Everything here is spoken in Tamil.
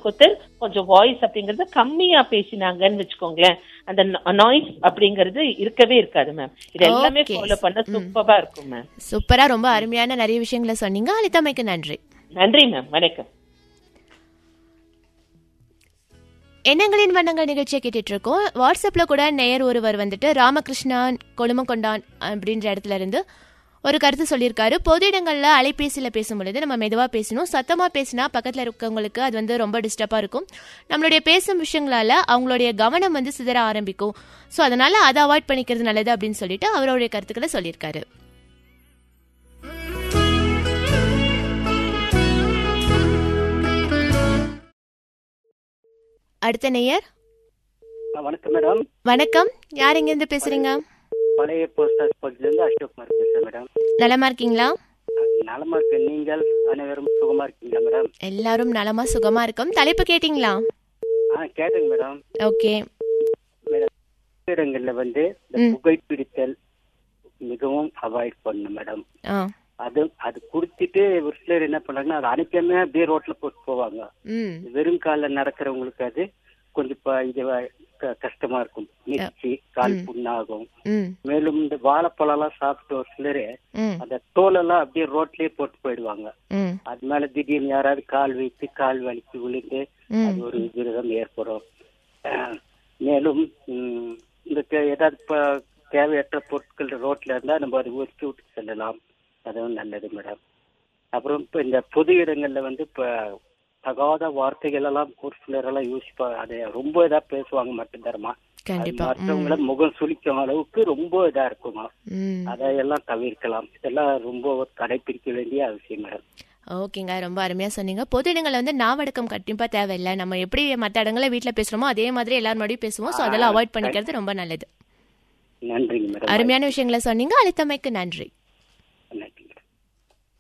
ஒருத்தர் கொஞ்சம் வாய்ஸ் அப்படிங்கறது கம்மியா பேசினாங்கன்னு வச்சுக்கோங்களேன் அந்த நாய்ஸ் அப்படிங்கறது இருக்கவே இருக்காது மேம் இது எல்லாமே Okay. ஃபாலோ பண்ண சூப்பரா இருக்கும் மேம் சூப்பரா ரொம்ப அருமையான நிறைய விஷயங்களை சொன்னீங்க அளித்தமைக்கு நன்றி நன்றி மேம் வணக்கம் எண்ணங்களின் வண்ணங்கள் நிகழ்ச்சியை கேட்டுட்டு இருக்கோம் வாட்ஸ்அப்ல கூட நேயர் ஒருவர் வந்துட்டு ராமகிருஷ்ணன் கொழுமங்கொண்டான் அப்படின்ற இடத்துல இருந்து ஒரு கருத்து சொல்லியிருக்காரு பொது இடங்கள்ல அலைபேசியில பேசும் பொழுது நம்ம மெதுவா பேசணும் சத்தமா பேசினா பக்கத்துல இருக்கவங்களுக்கு அது வந்து ரொம்ப டிஸ்டர்பா இருக்கும் நம்மளுடைய பேசும் விஷயங்களால அவங்களுடைய கவனம் வந்து சிதற ஆரம்பிக்கும் ஸோ அதனால அதை அவாய்ட் பண்ணிக்கிறது நல்லது அப்படின்னு சொல்லிட்டு அவருடைய கருத்துக்களை சொல்லியிருக்காரு அடுத்த நேயர் ஆ, வணக்கம் மேடம் வணக்கம் யார் எங்கேருந்து பேசுறீங்க பழைய போஸ்ட் ஆஃபீஸ் பகுதியிலிருந்து அசோக்குமார் பேசுறேன் மேடம் நலமா இருக்கீங்களா நலமா இருக்கு நீங்கள் அனைவரும் சுகமா இருக்கீங்களா மேடம் எல்லாரும் நலமா சுகமா இருக்கும் தலைப்பு கேட்டிங்களா ஆ கேட்டுங்க மேடம் ஓகே மேடம் இடங்கள்ல வந்து இந்த ம். புகைப்பிடித்தல் மிகவும் அவாய்ட் பண்ணணும் மேடம் ஆ அது அது குடிச்சிட்டு ஒரு சிலர் என்ன பண்றாங்கன்னா அதை அனுப்பியாம அப்படியே ரோட்ல போட்டு போவாங்க ம் வெறும் காலில் நடக்கிறவங்களுக்கு அது கொஞ்சம் ப- இது க- கஷ்டமா இருக்கும் மிச்சி கால் புண்ணாகும் ம் மேலும் இந்த வாழைப்பழம் எல்லாம் சாப்பிட்டு ஒரு சிலர் ம் அந்த தோலெல்லாம் அப்படியே ரோட்லயே போட்டு போயிடுவாங்க ம் அது மேல திடீர்னு யாராவது கால் வைத்து கால் வலிக்கு விழுந்து ம். அது ஒரு விரதம் ஏற்படும் அஹ், மேலும் ம், இந்த தே- ஏதாவது ப- தேவையற்ற பொருட்கள் ரோட்ல இருந்தா நம்ம அதை ஒதுக்கி விட்டு செல்லலாம் அதுவும் நல்லது மேடம் அப்புறம் இப்ப இந்த பொது இடங்கள்ல வந்து இப்ப தகாத வார்த்தைகள் எல்லாம் ஒரு சிலர் எல்லாம் யோசிப்பா அதை ரொம்ப இதா பேசுவாங்க மட்டும் தரமா கண்டிப்பா ம் மற்றவங்கள முகம் சுளிக்கும் அளவுக்கு ரொம்ப இதா இருக்குமா ம் அதையெல்லாம் தவிர்க்கலாம் இதெல்லாம் ரொம்ப கடைபிடிக்க வேண்டிய அவசியம் மேடம் ஓகேங்க ரொம்ப அருமையா சொன்னீங்க பொது இடங்கள்ல வந்து நாவடக்கம் கண்டிப்பா தேவையில்லை நம்ம எப்படி மற்ற இடங்கள்ல வீட்ல பேசுறோமோ அதே மாதிரி எல்லாரும் முன்னாடியும் பேசுவோம் ஸோ அதெல்லாம் அவாய்ட் பண்ணிக்கிறது ரொம்ப நல்லது நன்றிங்க மேடம் அருமையான விஷயங்களை சொன்னீங்க அளித்தமைக்கு நன்றி